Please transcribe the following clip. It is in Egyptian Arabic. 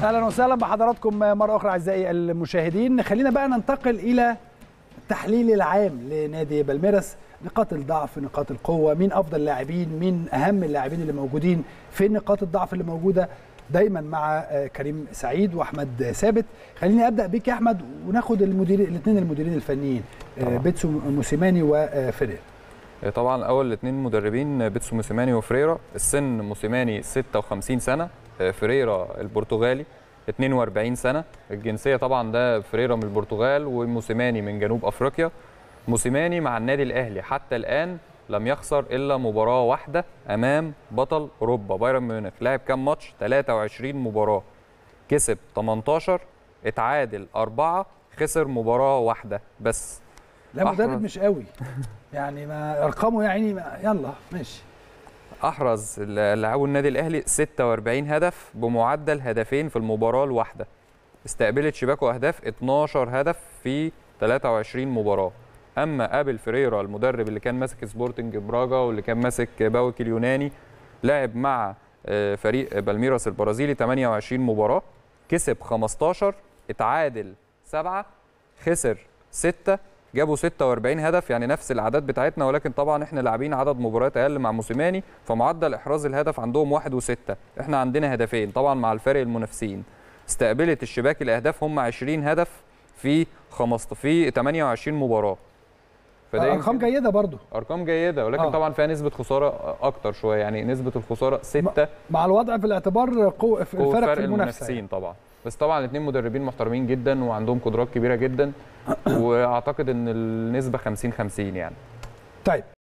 اهلا وسهلا بحضراتكم مره اخرى اعزائي المشاهدين خلينا بقى ننتقل الى التحليل العام لنادي بالميراس نقاط الضعف نقاط القوه مين افضل اللاعبين مين اهم اللاعبين اللي موجودين فين نقاط الضعف اللي موجوده دايما مع كريم سعيد واحمد ثابت خليني ابدا بيك يا احمد وناخد المدير الاثنين المديرين الفنيين طبعا. بيتسو موسيماني وفريرا طبعا اول الاثنين مدربين بيتسو موسيماني وفريرا السن موسيماني 56 سنه فريرا البرتغالي 42 سنه الجنسيه طبعا ده فريرا من البرتغال وموسيماني من جنوب افريقيا موسيماني مع النادي الاهلي حتى الان لم يخسر الا مباراه واحده امام بطل اوروبا بايرن ميونخ لعب كام ماتش 23 مباراه كسب 18 اتعادل أربعة خسر مباراه واحده بس لا مدرب مش قوي يعني ما ارقامه يعني ما يلا ماشي احرز لاعبو النادي الاهلي 46 هدف بمعدل هدفين في المباراه الواحده استقبلت شباكه اهداف 12 هدف في 23 مباراه اما ابل فريرا المدرب اللي كان ماسك سبورتنج براجا واللي كان ماسك باوك اليوناني لعب مع فريق بالميراس البرازيلي 28 مباراه كسب 15 اتعادل 7 خسر 6 جابوا 46 هدف يعني نفس الاعداد بتاعتنا ولكن طبعا احنا لاعبين عدد مباريات اقل مع موسيماني فمعدل احراز الهدف عندهم 1 و6 احنا عندنا هدفين طبعا مع الفارق المنافسين استقبلت الشباك الاهداف هم 20 هدف في 15 في 28 مباراه فده ارقام جيده برضو ارقام جيده ولكن آه. طبعا فيها نسبه خساره اكتر شويه يعني نسبه الخساره 6 مع الوضع في الاعتبار قوه في الفرق في المنافسين يعني. طبعا بس طبعا الاثنين مدربين محترمين جدا وعندهم قدرات كبيره جدا واعتقد ان النسبه 50 50 يعني طيب